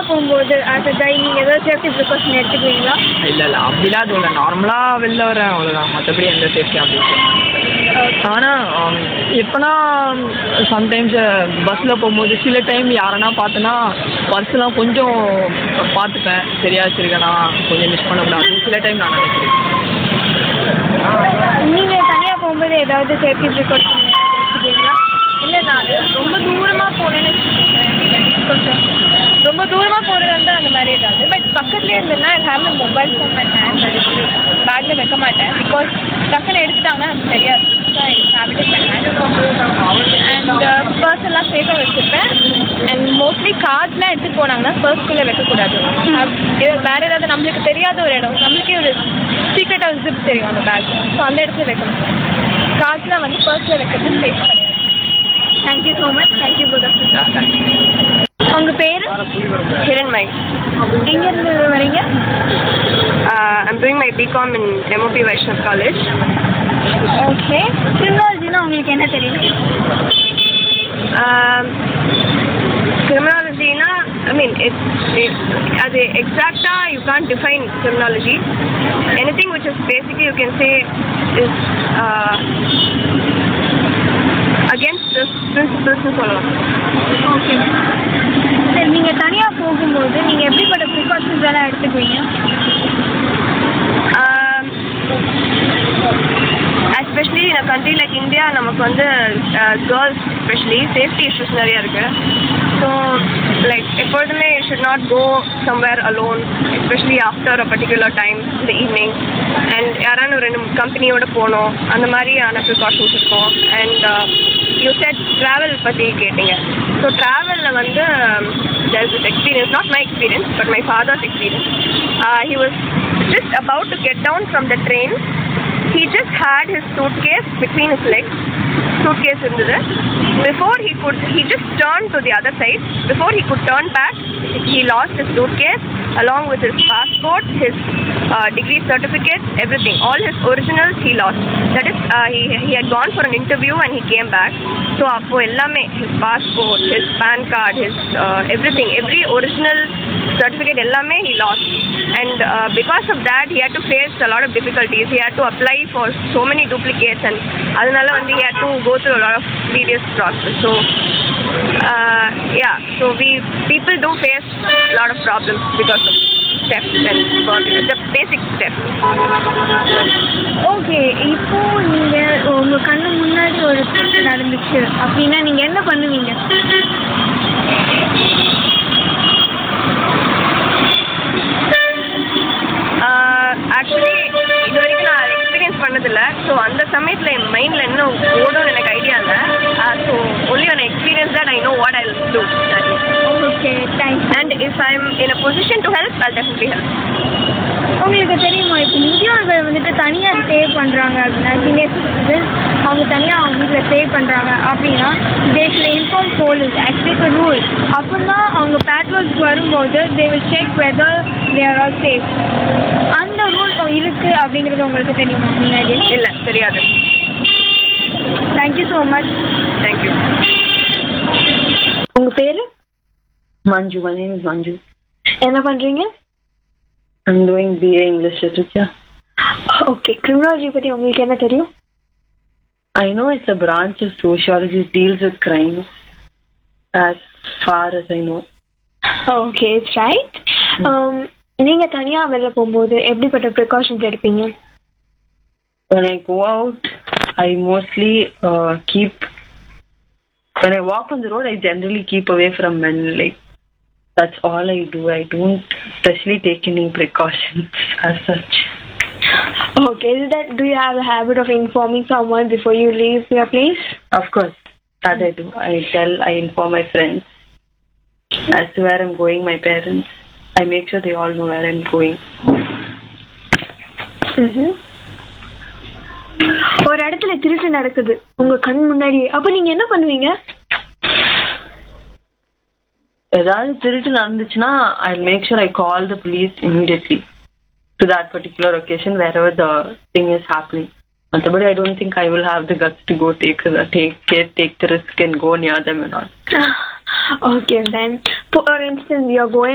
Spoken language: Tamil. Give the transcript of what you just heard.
போகும்போது ஆஸ் அ கை நீங்கள் ஏதாவது சேஃப்டி ப்ரிகாஷன் எடுத்துக்குவீங்களா இல்லை இல்லை அப்படிலாம் எதுவும் இல்லை நார்மலாக வெளில வரேன் அவ்வளோதான் மற்றபடி எந்த சேஃப்டி அப்படி ஆனால் எப்போனா சம்டைம்ஸ் பஸ்ஸில் போகும்போது சில டைம் யாரனா பார்த்தேன்னா பர்ஸ்லாம் கொஞ்சம் பார்த்துப்பேன் சரியா வச்சிருக்கேனா கொஞ்சம் மிஸ் பண்ணக்கூடாது சில டைம் நான் நினைக்கிறேன் நீங்கள் தனியாக போகும்போது ஏதாவது சேஃப்டி ப்ரிகாஷன் எடுத்துக்குவீங்களா இல்லை நான் ரொம்ப தூரமாக போனேன்னு வச்சுக்கோங்களேன். கொஞ்சம் ரொம்ப தூரமாக போகிறது வந்து அந்த மாதிரி ஏதாவது பட் பக்கத்துலேயே இருந்ததுன்னா I have mobile phone my hand பேக்கில் வைக்க மாட்டேன் பிகாஸ் டக்குன்னு எடுத்துட்டாங்கன்னா அது தெரியாது so I have it my hand and purse எல்லாம் சேஃபாக வச்சுருப்பேன் அண்ட் மோஸ்ட்லி கார்ட்லாம் எடுத்துகிட்டு போனாங்கன்னா பர்ஸ்குள்ளே வைக்கக்கூடாது இது வேறு ஏதாவது நம்மளுக்கு தெரியாத ஒரு இடம் நம்மளுக்கே ஒரு சீக்ரெட்டாக ஒரு ஜிப் தெரியும் அந்த பேக் ஸோ அந்த இடத்துல வைக்கணும் கார்ட்ஸ்லாம் வந்து பர்ஸில் வைக்கிறது சேஃப் கிடையாது thank you so much thank you good உங்கள் பேர் Hiranmai. எங்கேருந்து வரீங்க Uh, I'm doing my BCom in MOP Vaishnav College. Okay கிரிமினாலஜினா உங்களுக்கு என்ன தெரியும் Um, criminology, na, I mean, it's, it, as a exacta, you can't define criminology. Anything which is basically, you can say, is uh, against this principles னு சொல்லலாம் ஓகே சரி நீங்கள் தனியாக போகும்போது நீங்கள் எப்படிப்பட்ட ப்ரிகாஷன்ஸ் எல்லாம் எடுத்துக்குவீங்க especially in a country like India நமக்கு வந்து கேர்ள்ஸ் எஸ்பெஷலி சேஃப்டி இஷ்யூஸ் நிறைய இருக்கு ஸோ லைக் எப்பொழுதுமே you should not go somewhere alone especially after a particular time இந்த ஈவினிங் அண்ட் யாரான ஒரு ரெண்டு கம்பெனியோட போகணும் அந்த மாதிரியான ப்ரிகாஷன்ஸ் இருக்கும் அண்ட் யூ செட் ட்ராவல் பற்றி கேட்டீங்க ஸோ ட்ராவலில் வந்து there's this experience, not my experience, but my father's experience. Uh, he was just about to get down from the train. He just had his suitcase between his legs. Suitcase இருந்தது before he could he just turned to the other side before he could turn back he lost his suitcase along with his passport his uh, degree certificate everything all his originals he lost that is uh, he he had gone for an interview and he came back so அப்போ எல்லாமே his passport his pan card his uh, everything every original certificate எல்லாமே he lost and uh, because of that he had to face a lot of difficulties he had to apply for so many duplicates and அதனால வந்து he had to go through a lot of tedious process so uh, yeah so we people do face a lot of problems because of theft and burglary the basic theft okay இப்போ நீங்கள் உங்கள் கண்ணு முன்னாடி ஒரு திருட்டு நடந்துச்சு அப்படின்னா நீங்கள் என்ன பண்ணுவீங்க ஆக்சுவலி இது வரைக்கும் நான் எக்ஸ்பீரியன்ஸ் பண்ணதில்ல ஸோ அந்த சமயத்தில் என் மைண்டில் என்ன ஓடும்னு எனக்கு ஐடியா இல்லை so only one experience that I know what I do okay thanks and if I am in a position to help I definitely help உங்களுக்கு தெரியுமா இப்போ முதியோர்கள் வந்துட்டு தனியாக ஸ்டே பண்ணுறாங்க அப்படின்னா சீனியர் சிட்டிசன் அவங்க தனியாக அவங்க வீட்டில் ஸ்டே பண்ணுறாங்க அப்படின்னா they should inform police actually rule அப்படின்னா அவங்க பேட்ரோல்ஸ் வரும்போது they will check whether they are all safe அந்த ரூல் இருக்கு அப்படிங்கிறது உங்களுக்கு தெரியுமா முன்னாடி இல்லை தெரியாது தேங்க்யூ ஸோ மச் தேங்க்யூ உங்கள் பேர் Manju, my name is Manju. என்ன பண்ணுறீங்க I'm doing BA English Literature. Okay criminology பற்றி உங்களுக்கு என்ன தெரியும் I know it's a branch of sociology that deals with crime, as far as I know. Okay it's right நீங்கள் தனியாக வெளில போகும்போது எப்படிப்பட்ட ப்ரிகாஷன்ஸ் எடுப்பீங்க When I go out, I mostly uh, keep. When I walk on the road, I generally keep away from men. Like that's all I do. I don't especially take any precautions as such. Okay, is that do you have a habit of informing someone before you leave your place? Of course, that I do. I tell, I inform my friends as to where I'm going, my parents. I make sure they all know where I'm going. ஒரு இடத்துல திருட்டு நடக்குது உங்க கண் முன்னாடி அப்ப நீங்க என்ன பண்ணுவீங்க ஏதாவது திருட்டு நடந்துச்சுன்னா I make sure I call the police immediately to that particular occasion wherever the thing is happening மற்றபடி I don't think I will have the guts to go take take care take the risk and go near them and all Okay, then for instance, you're going